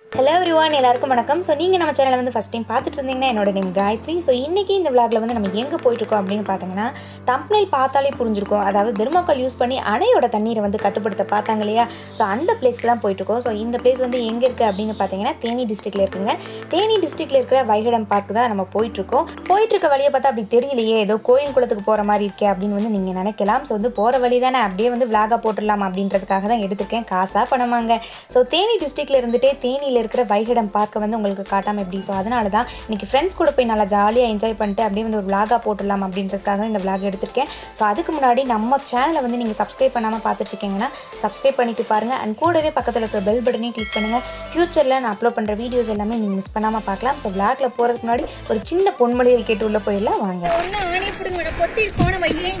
Hello everyone எல்லாருக்கும் வணக்கம் so நீங்கள் நம்ம சேனலை வந்து ஃபஸ்ட் டைம் பார்த்துட்டு இருந்தீங்கன்னா என்னோட நேம் காயத்ரி ஸோ இன்றைக்கி இந்த விளாகில் வந்து நம்ம எங்கே போயிட்டுருக்கோம் அப்படின்னு பார்த்தீங்கன்னா தம்ப்னைல் பார்த்தாலே புரிஞ்சிருக்கும் அதாவது தெர்மாக்கோல் யூஸ் பண்ணி அணையோட தண்ணீரை வந்து கட்டுப்படுத்த பார்த்தாங்க இல்லையா ஸோ அந்த பிளேஸ்க்கு தான் போயிட்டுருக்கோம் ஸோ இந்த பிளேஸ் வந்து எங்கே இருக்குது அப்படின்னு பார்த்தீங்கன்னா தேனி டிஸ்ட்ரிக்டில் இருக்குங்க தேனி டிஸ்ட்ரிக்டில் இருக்கிற வைகடம் பார்க் தான் நம்ம போயிட்டுருக்கோம் போயிட்டுருக்க வழியை பார்த்தா அப்படி தெரியலையே ஏதோ கோயில் குளத்துக்கு போகிற மாதிரி இருக்கே அப்படின்னு வந்து நீங்கள் நினைக்கலாம் ஸோ வந்து போகிற வழி தானே அப்படியே வந்து விளாகாக போட்டுடலாம் அப்படின்றதுக்காக தான் எடுத்துருக்கேன் காசாக பணமாங்க ஸோ தேனி டிஸ்ட்ரிக்டில் இருந்துட்டே தேனியில் இருக்கிற வைகடம் பார்க்க வந்து உங்களுக்கு காட்டாமல் எப்படி ஸோ அதனால தான் இன்றைக்கி ஃப்ரெண்ட்ஸ் கூட போய் நல்லா ஜாலியாக என்ஜாய் பண்ணிட்டு அப்படியே வந்து ஒரு விளாகாக போட்டுடலாம் அப்படின்றதுக்காக தான் இந்த விளாக் எடுத்திருக்கேன் ஸோ அதுக்கு முன்னாடி நம்ம சேனலை வந்து நீங்கள் சப்ஸ்கிரைப் பண்ணாமல் பார்த்துட்டு இருக்கீங்கன்னா சப்ஸ்கிரைப் பண்ணிட்டு பாருங்கள் அண்ட் கூடவே பக்கத்தில் இருக்கிற பெல் பட்டனையும் கிளிக் பண்ணுங்கள் ஃப்யூச்சரில் நான் அப்லோட் பண்ணுற வீடியோஸ் எல்லாமே நீங்கள் மிஸ் பண்ணாமல் பார்க்கலாம் ஸோ விளாக்ல போகிறதுக்கு முன்னாடி ஒரு சின்ன பொன்மொழிகள் கேட்டு உள்ள போயிடலாம் வாங்க ஒண்ணு ஆணி பிடுங்க பொத்தி போன வையே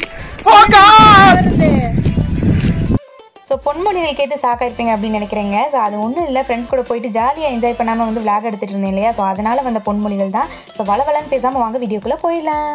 ஸோ பொன்மொழிகள் கேட்டு சாக்காயிருப்பீங்க அப்படின்னு நினைக்கிறேங்க ஸோ அது ஒன்றும் இல்லை ஃப்ரெண்ட்ஸ் கூட போயிட்டு ஜாலியாக என்ஜாய் பண்ணாமல் வந்து விளாக் எடுத்துகிட்டு இருந்தேன் இல்லையா ஸோ அதனால் வந்த பொன்மொழிகள் தான் ஸோ வளவலன்னு பேசாமல் வாங்க வீடியோக்குள்ளே போயிடலாம்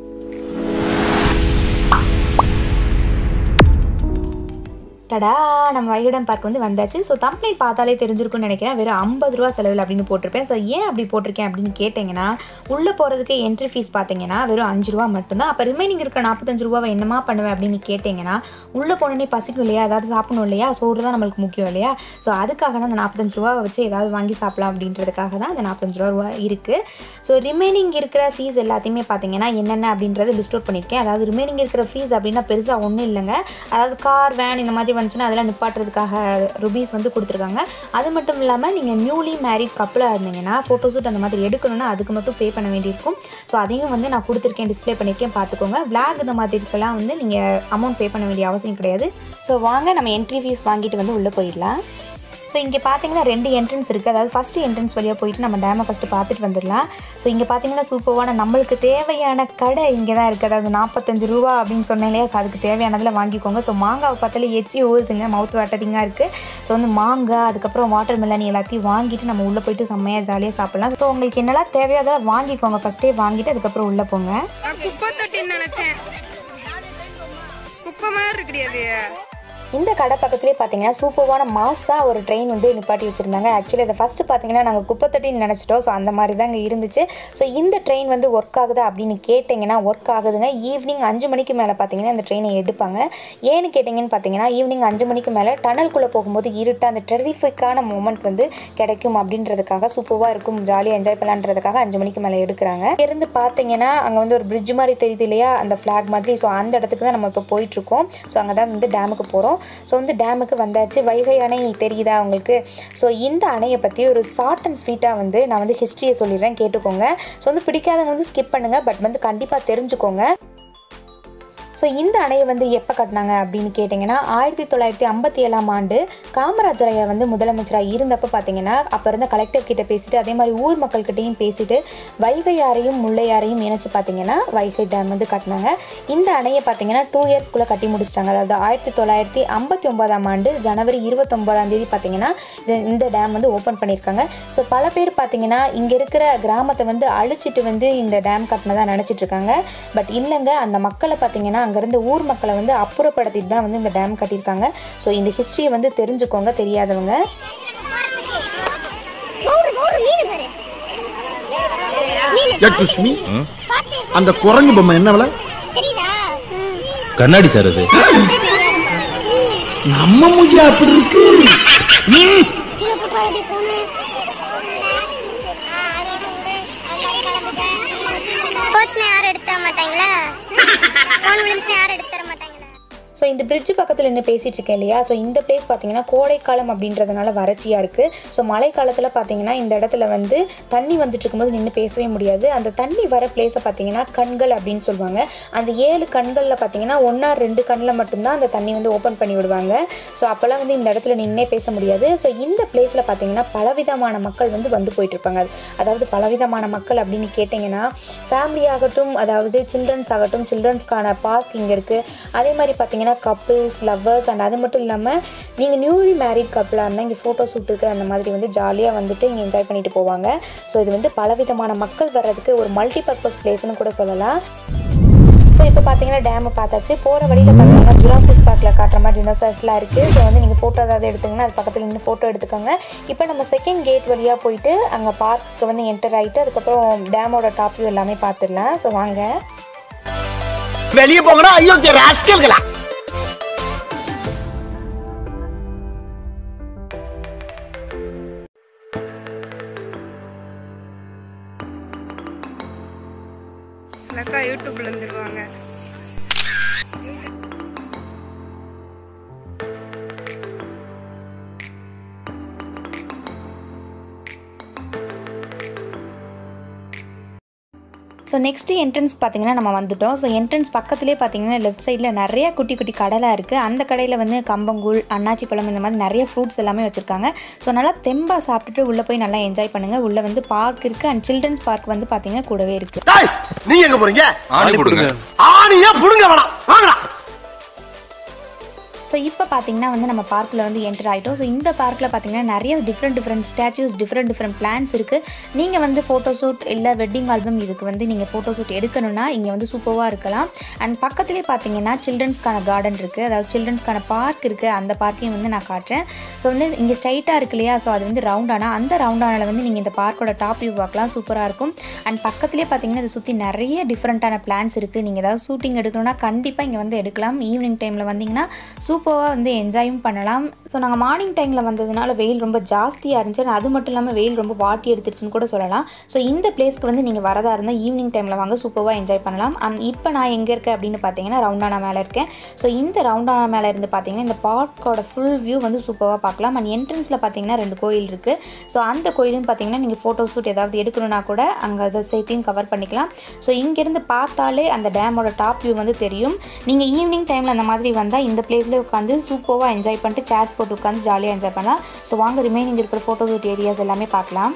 டடா நம்ம வைகடம் பார்க் வந்து வந்தாச்சு ஸோ தம்ப்னைல் பார்த்தாலே தெரிஞ்சிருக்கும்னு நினைக்கிறேன் வெறும் ஐம்பது ரூபா செலவில் அப்படின்னு போட்டிருப்பேன் ஸோ ஏன் அப்படி போட்டிருக்கேன் அப்படின்னு கேட்டிங்கன்னா உள்ளே போகிறதுக்கு என்ட்ரி ஃபீஸ் பார்த்தீங்கன்னா வெறும் அஞ்சு ரூபா மட்டும்தான் அப்போ ரிமைனிங் இருக்கிற நாற்பத்தஞ்சு ரூபாவை என்னமா பண்ணுவேன் அப்படின்னு கேட்டிங்கன்னா உள்ளே போனோடனே பசிக்கும் இல்லையா ஏதாவது சாப்பிடணும் இல்லையா சோறு தான் நம்மளுக்கு முக்கியம் இல்லையா ஸோ அதுக்காக தான் அந்த நாற்பத்தஞ்சு ரூபாவை வச்சு ஏதாவது வாங்கி சாப்பிடலாம் அப்படின்றதுக்காக தான் அந்த நாற்பத்தஞ்சு ரூபா ரூபா இருக்குது ஸோ ரிமைனிங் இருக்கிற ஃபீஸ் எல்லாத்தையுமே பார்த்தீங்கன்னா என்னென்ன அப்படின்றத லிஸ்ட் அவுட் பண்ணியிருக்கேன் அதாவது ரிமைனிங் இருக்கிற ஃபீஸ் அப்படின்னா பெருசாக ஒன்றும் இல்லைங்க அதாவது கார் வேன் இந்த மாதிரி வந்துச்சுன்னா அதெல்லாம் நிப்பாட்டுறதுக்காக ருபீஸ் வந்து கொடுத்துருக்காங்க அது மட்டும் இல்லாமல் நீங்கள் நியூலி மேரிட் கப்பலாக இருந்தீங்கன்னா ஃபோட்டோ ஷூட் அந்த மாதிரி எடுக்கணும்னா அதுக்கு மட்டும் பே பண்ண வேண்டியிருக்கும் ஸோ அதையும் வந்து நான் கொடுத்துருக்கேன் டிஸ்ப்ளே பண்ணியிருக்கேன் பார்த்துக்கோங்க விளாக் இந்த மாதிரிக்கெல்லாம் வந்து நீங்கள் அமௌண்ட் பே பண்ண வேண்டிய அவசியம் கிடையாது ஸோ வாங்க நம்ம என்ட்ரி ஃபீஸ் வாங்கிட்டு வந்து உள்ளே போயிடலாம் ஸோ இங்கே பார்த்தீங்கன்னா ரெண்டு என்ட்ரன்ஸ் இருக்குது அதாவது ஃபஸ்ட்டு என்ட்ரன்ஸ் வழியாக போயிட்டு நம்ம டேமை ஃபஸ்ட்டு பார்த்துட்டு வந்துடலாம் ஸோ இங்கே பார்த்தீங்கன்னா சூப்பரான நம்மளுக்கு தேவையான கடை இங்கே தான் இருக்குது அதாவது நாற்பத்தஞ்சு ரூபா அப்படின்னு சொன்னேன் இல்லையா ஸோ அதுக்கு தேவையானதில் வாங்கிக்கோங்க ஸோ மாங்காவை பார்த்தாலே எச்சி ஊறுதுங்க மவுத் வாட்டரிங்காக இருக்குது ஸோ வந்து மாங்காய் அதுக்கப்புறம் வாட்டர் மெலன் எல்லாத்தையும் வாங்கிட்டு நம்ம உள்ளே போயிட்டு செம்மையாக ஜாலியாக சாப்பிட்லாம் ஸோ உங்களுக்கு என்னெல்லாம் தேவையோ அதெல்லாம் வாங்கிக்கோங்க ஃபஸ்ட்டே வாங்கிட்டு அதுக்கப்புறம் உள்ளே போங்க நான் குப்பை தொட்டின்னு நினைச்சேன் குப்பை மாதிரி கிடையாது இந்த கடை பக்கத்துலேயே பார்த்தீங்கன்னா சூப்பரான மாஸாக ஒரு ட்ரெயின் வந்து நிப்பாட்டி வச்சுருந்தாங்க ஆக்சுவலி அதை ஃபஸ்ட்டு பார்த்தீங்கன்னா நாங்கள் குப்பத்தட்டின்னு நினச்சிட்டோம் ஸோ அந்த மாதிரி தாங்க இருந்துச்சு ஸோ இந்த ட்ரெயின் வந்து ஒர்க் ஆகுதா அப்படின்னு கேட்டிங்கன்னா ஒர்க் ஆகுதுங்க ஈவினிங் அஞ்சு மணிக்கு மேலே பார்த்தீங்கன்னா இந்த ட்ரெயினை எடுப்பாங்க ஏன்னு கேட்டிங்கன்னு பார்த்தீங்கன்னா ஈவினிங் அஞ்சு மணிக்கு மேலே டனல்குள்ளே போகும்போது இருட்டு அந்த டெரிஃபிக்கான மூமெண்ட் வந்து கிடைக்கும் அப்படின்றதுக்காக சூப்பராக இருக்கும் ஜாலியாக என்ஜாய் பண்ணலான்றதுக்காக அஞ்சு மணிக்கு மேலே எடுக்கிறாங்க இருந்து பார்த்தீங்கன்னா அங்கே வந்து ஒரு பிரிட்ஜ் மாதிரி தெரியுது இல்லையா அந்த ஃப்ளாக் மாதிரி ஸோ அந்த இடத்துக்கு தான் நம்ம இப்போ போயிட்டுருக்கோம் ஸோ அங்கே தான் வந்து டேமுக்கு போகிறோம் ஸோ வந்து டேமுக்கு வந்தாச்சு வைகை அணை தெரியுதா உங்களுக்கு ஸோ இந்த அணையை பற்றி ஒரு ஷார்ட் அண்ட் ஸ்வீட்டாக வந்து நான் வந்து ஹிஸ்ட்ரியை சொல்லிடுறேன் கேட்டுக்கோங்க ஸோ வந்து பிடிக்காதவங்க வந்து ஸ்கிப் பண்ணுங்கள் பட் வந்து கண்டிப்பாக தெரிஞ்சுக்கோங்க ஸோ இந்த அணையை வந்து எப்போ கட்டினாங்க அப்படின்னு கேட்டிங்கன்னா ஆயிரத்தி தொள்ளாயிரத்தி ஐம்பத்தி ஏழாம் ஆண்டு காமராஜர் ஐயா வந்து முதலமைச்சராக இருந்தப்போ பார்த்தீங்கன்னா அப்போ இருந்த கலெக்டர் கிட்ட பேசிட்டு அதே மாதிரி ஊர் மக்கள்கிட்டையும் பேசிட்டு வைகையாரையும் முல்லையாரையும் இணைச்சு பார்த்தீங்கன்னா வைகை டேம் வந்து கட்டினாங்க இந்த அணையை பார்த்தீங்கன்னா டூ இயர்ஸ்க்குள்ளே கட்டி முடிச்சிட்டாங்க அதாவது ஆயிரத்தி தொள்ளாயிரத்தி ஐம்பத்தி ஒன்பதாம் ஆண்டு ஜனவரி இருபத்தொம்போதாம் தேதி பார்த்தீங்கன்னா இது- இந்த டேம் வந்து ஓப்பன் பண்ணியிருக்காங்க ஸோ பல பேர் பார்த்தீங்கன்னா இங்கே இருக்கிற கிராமத்தை வந்து அழிச்சிட்டு வந்து இந்த டேம் கட்டினதா நினச்சிட்டு இருக்காங்க பட் இல்லைங்க அந்த மக்களை பார்த்தீங்கன்னா அங்கேருந்து ஊர் மக்களை வந்து அப்புறப்படுத்திட்டு தான் வந்து இந்த டேம் கட்டியிருக்காங்க ஸோ இந்த ஹிஸ்ட்ரியை வந்து தெரிஞ்சுக்கோங்க தெரியாதவங்க யட்டுஷ்மி அந்த குரங்கு பொம்மை என்ன விலை கண்ணாடி சார் அது நம்ம மூஞ்சி அப்படி இருக்கு ம். கோச்னா யாரும் எடுத்து தர மாட்டாங்களா ஃபோன் விழுந்துச்சுன்னா யாரும் எடுத்து தர மாட்டாங்களா ஸோ இந்த பிரிட்ஜ் பக்கத்தில் நின்று பேசிகிட்டு இருக்கேன் இல்லையா ஸோ இந்த பிளேஸ் பார்த்தீங்கன்னா கோடைக்காலம் அப்படின்றதுனால வறட்சியாக இருக்குது ஸோ மழை காலத்தில் பார்த்தீங்கன்னா இந்த இடத்துல வந்து தண்ணி வந்துட்டு இருக்கும்போது நின்று பேசவே முடியாது அந்த தண்ணி வர பிளேஸை பார்த்தீங்கன்னா கண்கள் அப்படின்னு சொல்லுவாங்க அந்த ஏழு கண்களில் பார்த்தீங்கன்னா ஒன்றா ரெண்டு கண்ணில் மட்டும்தான் அந்த தண்ணி வந்து ஓப்பன் பண்ணி விடுவாங்க ஸோ அப்போல்லாம் வந்து இந்த இடத்துல நின்னே பேச முடியாது ஸோ இந்த பிளேஸில் பார்த்தீங்கன்னா பலவிதமான மக்கள் வந்து வந்து போயிட்டு இருப்பாங்க அதாவது பலவிதமான மக்கள் அப்படின்னு கேட்டிங்கன்னா ஃபேமிலி ஆகட்டும் அதாவது சில்ட்ரன்ஸ் ஆகட்டும் சில்ட்ரன்ஸ்க்கான பார்க் இங்கே இருக்குது அதே மாதிரி பார்த்தீங்கன்னா கப்பிள்ஸ் லவ்வர்ஸ் அண்ட் அது மட்டும் இல்லாமல் நீங்கள் நியூலி மேரிட் கப்பலாக இருந்தால் இங்கே ஃபோட்டோ ஷூட்டுக்கு அந்த மாதிரி வந்து ஜாலியாக வந்துட்டு இங்கே என்ஜாய் பண்ணிட்டு போவாங்க ஸோ இது வந்து பலவிதமான மக்கள் வர்றதுக்கு ஒரு மல்டி பர்பஸ் பிளேஸ்னு கூட சொல்லலாம் ஸோ இப்போ பார்த்தீங்கன்னா டேமை பார்த்தாச்சு போகிற வழியில் பார்த்தீங்கன்னா ஜுராசிக் பார்க்கில் காட்டுற மாதிரி டினோசர்ஸ்லாம் இருக்குது ஸோ வந்து நீங்கள் ஃபோட்டோ ஏதாவது எடுத்துங்கன்னா அது பக்கத்தில் நின்று ஃபோட்டோ எடுத்துக்கோங்க இப்போ நம்ம செகண்ட் கேட் வழியாக போயிட்டு அங்கே பார்க்குக்கு வந்து என்டர் ஆகிட்டு அதுக்கப்புறம் டேமோட டாப் வியூ எல்லாமே பார்த்துடலாம் ஸோ வாங்க வெளியே போங்கடா அயோக்கிய ராஸ்கல்களா இந்த அக்கா யூடியூப்ல இருந்துருவாங்க ஸோ நெக்ஸ்ட் என்ட்ரன்ஸ் பார்த்தீங்கன்னா நம்ம வந்துட்டோம் ஸோ என்ட்ரன்ஸ் பக்கத்துலேயே பார்த்தீங்கன்னா லெஃப்ட் சைடில் நிறைய குட்டி குட்டி கடைலாம் இருக்குது அந்த கடையில் வந்து கம்பங்கூழ் அன்னாச்சி பழம் இந்த மாதிரி நிறைய ஃப்ரூட்ஸ் எல்லாமே வச்சுருக்காங்க ஸோ நல்லா தெம்பாக சாப்பிட்டுட்டு உள்ளே போய் நல்லா என்ஜாய் பண்ணுங்கள் உள்ளே வந்து பார்க் இருக்குது அண்ட் சில்ட்ரன்ஸ் பார்க் வந்து பார்த்தீங்கன்னா கூடவே இருக்குது டேய் நீங்க எங்க போறீங்க ஆணி போடுங்க ஆணியா புடுங்க வேணாம் வாங்கடா ஸோ இப்போ பார்த்தீங்கன்னா வந்து நம்ம பார்க்கில் வந்து என்டர் ஆகிட்டோம் ஸோ இந்த பார்க்கில் பார்த்தீங்கன்னா நிறைய different different statues different different plans இருக்குது நீங்கள் வந்து ஃபோட்டோ ஷூட் இல்லை வெட்டிங் ஆல்பம் இதுக்கு வந்து நீங்கள் ஃபோட்டோ ஷூட் எடுக்கணும்னா இங்கே வந்து சூப்பராக இருக்கலாம் அண்ட் பக்கத்துலேயே பார்த்தீங்கன்னா சில்ட்ரன்ஸ்க்கான கார்டன் இருக்குது அதாவது சில்ட்ரன்ஸ்க்கான பார்க் இருக்குது அந்த பார்க்கையும் வந்து நான் காட்டுறேன் ஸோ வந்து இங்கே ஸ்ட்ரைட்டாக இருக்கு இல்லையா ஸோ அது வந்து ரவுண்டானா அந்த ரவுண்டானில் வந்து நீங்கள் இந்த பார்க்கோட டாப் வியூ பார்க்கலாம் சூப்பராக இருக்கும் அண்ட் பக்கத்துலேயே பார்த்தீங்கன்னா இதை சுற்றி நிறைய டிஃப்ரெண்ட்டான பிளான்ஸ் இருக்குது நீங்கள் ஏதாவது ஷூட்டிங் எடுக்கணும்னா கண்டிப்பாக இங்கே வந்து எடுக்கலாம் ஈவினிங் டைமில் வந்தீங்கன்னா சூப்பராக வந்து என்ஜாயும் பண்ணலாம் ஸோ நாங்கள் மார்னிங் டைமில் வந்ததுனால வெயில் ரொம்ப ஜாஸ்தியாக இருந்துச்சு and அது மட்டும் இல்லாமல் வெயில் ரொம்ப வாட்டி எடுத்துருச்சுன்னு கூட சொல்லலாம் ஸோ இந்த பிளேஸ்க்கு வந்து நீங்கள் வரதா இருந்தால் ஈவினிங் டைமில் வாங்க சூப்பராக என்ஜாய் பண்ணலாம் அண்ட் இப்போ நான் எங்கே இருக்கேன் அப்படின்னு பார்த்தீங்கன்னா ரவுண்டானா மேலே இருக்கேன் ஸோ இந்த ரவுண்டானா மேலே இருந்து பார்த்தீங்கன்னா இந்த பார்க்கோட ஃபுல் வியூ வந்து சூப்பராக பார்க்கலாம் அண்ட் என்ட்ரன்ஸில் பார்த்தீங்கன்னா ரெண்டு கோயில் இருக்குது ஸோ அந்த கோயிலும் பார்த்தீங்கன்னா நீங்கள் ஃபோட்டோ ஷூட் ஏதாவது எடுக்கணும்னா கூட அங்கே அதை சேர்த்தையும் கவர் பண்ணிக்கலாம் ஸோ இங்கேருந்து பார்த்தாலே அந்த டேமோட டாப் வியூ வந்து தெரியும் நீங்கள் ஈவினிங் டைமில் அந்த மாதிரி வந்தால் இந்த பிளேஸ்லேயே உட்காந்து சூப்பராக என்ஜாய் பண்ணிட்டு சேர்ஸ் போட்டு உட்காந்து ஜாலியாக என்ஜாய் பண்ணலாம் ஸோ வாங்க ரிமைனிங் இருக்கிற ஃபோட்டோ ஷூட் ஏரியாஸ் எல்லாமே பார்க்கலாம்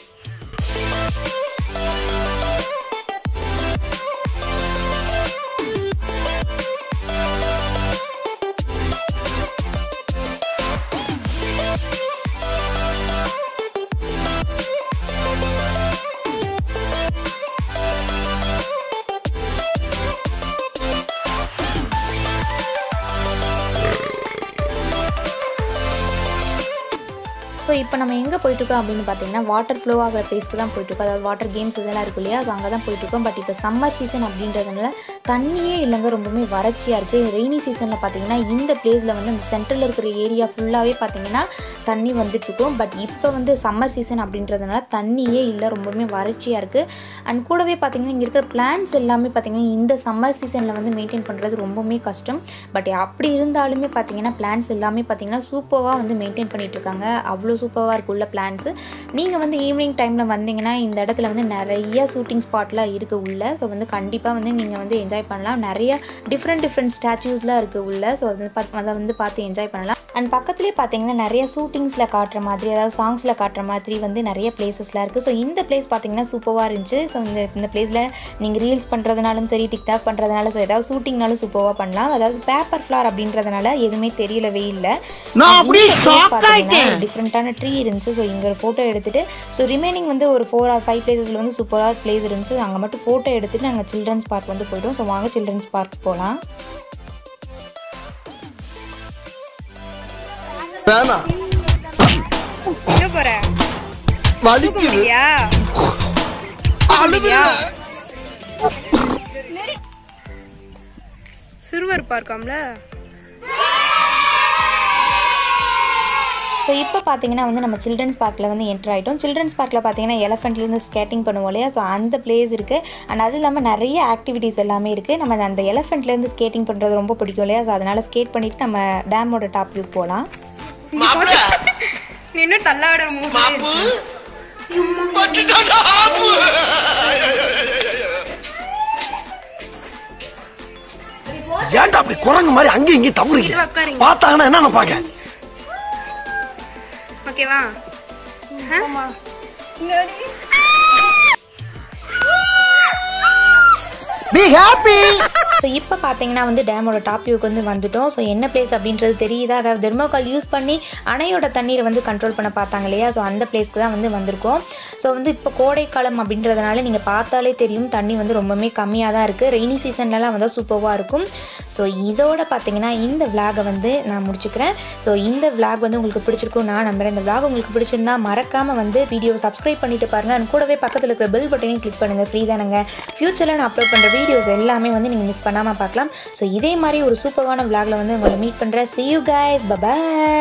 ஸோ இப்போ நம்ம எங்கே போயிட்டுருக்கோம் அப்படின்னு பார்த்தீங்கன்னா வாட்டர் ஃப்ளோ ஆகிற பிளேஸ்க்கு தான் போயிட்டுருக்கோம் அதாவது வாட்டர் கேம்ஸ் இதெல்லாம் இருக்கும் இல்லையா ஸோ அங்கே தான் போயிட்டுருக்கோம் பட் இப்போ சம்மர் சீசன் அப்படின்றதுனால தண்ணியே இல்லைங்க ரொம்பவுமே வறட்சியாக இருக்குது ரெய்னி சீசனில் பார்த்தீங்கன்னா இந்த பிளேஸில் வந்து அந்த சென்டரில் இருக்கிற ஏரியா ஃபுல்லாகவே பார்த்தீங்கன்னா தண்ணி வந்துட்டுருக்கும் பட் இப்போ வந்து சம்மர் சீசன் அப்படின்றதுனால தண்ணியே இல்லை ரொம்பவுமே வறட்சியாக இருக்குது அண்ட் கூடவே பார்த்தீங்கன்னா இங்கே இருக்கிற பிளான்ஸ் எல்லாமே பார்த்தீங்கன்னா இந்த சம்மர் சீசனில் வந்து மெயின்டைன் பண்ணுறது ரொம்பவுமே கஷ்டம் பட் அப்படி இருந்தாலுமே பார்த்தீங்கன்னா பிளான்ஸ் எல்லாமே பார்த்தீங்கன்னா சூப்பராக வந்து மெயின்டைன் பண்ணிட்டு இருக்காங்க அவ்வளோ சூப்பராக இருக்கு உள்ள பிளான்ஸு நீங்கள் வந்து ஈவினிங் டைமில் வந்தீங்கன்னா இந்த இடத்துல வந்து நிறைய ஷூட்டிங் ஸ்பாட்லாம் இருக்குது உள்ள ஸோ வந்து கண்டிப்பாக வந்து நீங்கள் வந்து என்ஜாய் பண்ணலாம் நிறைய டிஃப்ரெண்ட் டிஃப்ரெண்ட் ஸ்டாச்சூஸ்லாம் இருக்குது உள்ள ஸோ அது பார்த்து அதை வந்து பார்த்து என்ஜாய் பண்ணலாம் அண்ட் பக்கத்துலேயே பார்த்தீங்கன்னா நிறைய ஷூட்டிங்ஸில் காட்டுற மாதிரி அதாவது சாங்ஸில் காட்டுற மாதிரி வந்து நிறைய பிளேசஸ்லாம் இருக்குது ஸோ இந்த பிளேஸ் பார்த்தீங்கன்னா சூப்பராக இருந்துச்சு ஸோ இந்த இந்த பிளேஸில் நீங்கள் ரீல்ஸ் பண்ணுறதுனாலும் சரி டிக்டாக் பண்ணுறதுனால சரி ஏதாவது ஷூட்டிங்னாலும் சூப்பராக பண்ணலாம் அதாவது பேப்பர் ஃப்ளார் அப்படின்றதுனால எதுவுமே தெரியல வெயில்ல நான் அப்படியே shock டிஃப்ரெண்ட்டான ட்ரீ இருந்துச்சு ஸோ இங்கே ஒரு ஃபோட்டோ எடுத்துட்டு ஸோ ரிமைனிங் வந்து ஒரு ஃபோர் ஆர் ஃபைவ் பிளேசஸில் வந்து சூப்பராக பிளேஸ் இருந்துச்சு அங்கே மட்டும் ஃபோட்டோ எடுத்துட்டு நாங்கள் சில்ட்ரன்ஸ் பார்க் வந்து போயிட்டோம் ஸோ வாங்க சில்ட்ரன்ஸ் பார்க் போகலாம் வேணாம் எங்க போற வலிக்குது இல்லையா அழுதுறியா? சிறுவர் பார்க்காம்ல ஸோ இப்போ பார்த்தீங்கன்னா வந்து நம்ம சில்ட்ரன்ஸ் பார்க்கில் வந்து என்டர் ஆகிட்டோம் சில்ட்ரன்ஸ் பார்க்கில் பார்த்தீங்கன்னா எலஃபெண்ட்லேருந்து ஸ்கேட்டிங் பண்ணுவோம் இல்லையா ஸோ அந்த பிளேஸ் இருக்குது அண்ட் அது இல்லாமல் நிறைய ஆக்டிவிட்டீஸ் எல்லாமே இருக்குது நம்ம அந்த எலஃபெண்ட்லேருந்து ஸ்கேட்டிங் பண்ணுறது ரொம்ப பிடிக்கும் இல்லையா ஸோ அதனால் ஸ்கேட் பண்ணிவிட்டு நம்ம டேமோட டாப் வியூ போகலாம் மாப்பிள, நீ இன்னும் தள்ளாட மாப்பு. பட்டுட்டாடா, ஆப்பு. ஏன்டா அப்படி குரங்கு மாதிரி அங்கேயும் இங்கேயும் தவறுங்க இதுல உட்காருங்க. பார்த்தாங்கன்னா என்ன நினைப்பாங்க ஓகேவா பி ஹாப்பி ஸோ இப்போ பார்த்தீங்கன்னா வந்து டேமோட டாப் வியூக்கு வந்து வந்துட்டோம் ஸோ என்ன பிளேஸ் அப்படின்றது தெரியுதா அதாவது தெர்மோகால் யூஸ் பண்ணி அணையோட தண்ணீரை வந்து கண்ட்ரோல் பண்ண பார்த்தாங்க இல்லையா ஸோ அந்த பிளேஸ்க்கு தான் வந்து வந்திருக்கோம் ஸோ வந்து இப்போ கோடைக்காலம் அப்படின்றதுனால நீங்கள் பார்த்தாலே தெரியும் தண்ணி வந்து ரொம்பவுமே கம்மியாக தான் இருக்குது ரெய்னி சீசன்லலாம் வந்து சூப்பராக இருக்கும் ஸோ இதோட பார்த்தீங்கன்னா இந்த விலாகை வந்து நான் முடிச்சுக்கிறேன் ஸோ இந்த விலாக் வந்து உங்களுக்கு பிடிச்சிருக்கும் நான் நம்புறேன் இந்த விலாக் உங்களுக்கு பிடிச்சிருந்தா மறக்காமல் வந்து வீடியோவை சப்ஸ்கிரைப் பண்ணிட்டு பாருங்கள் and கூடவே பக்கத்தில் இருக்கிற பெல் பட்டனையும் கிளிக் பண்ணுங்கள் ஃப்ரீ தானுங்க ஃப்யூச்சரில் நான் அப்லோட் பண்ணுற வீடியோஸ் எல்லாமே வந்து நீங்கள் மிஸ் பண்ணாமல் பார்க்கலாம் ஸோ இதே மாதிரி ஒரு சூப்பரான விலாகில் வந்து உங்களை மீட் பண்ணுறேன் see you guys bye bye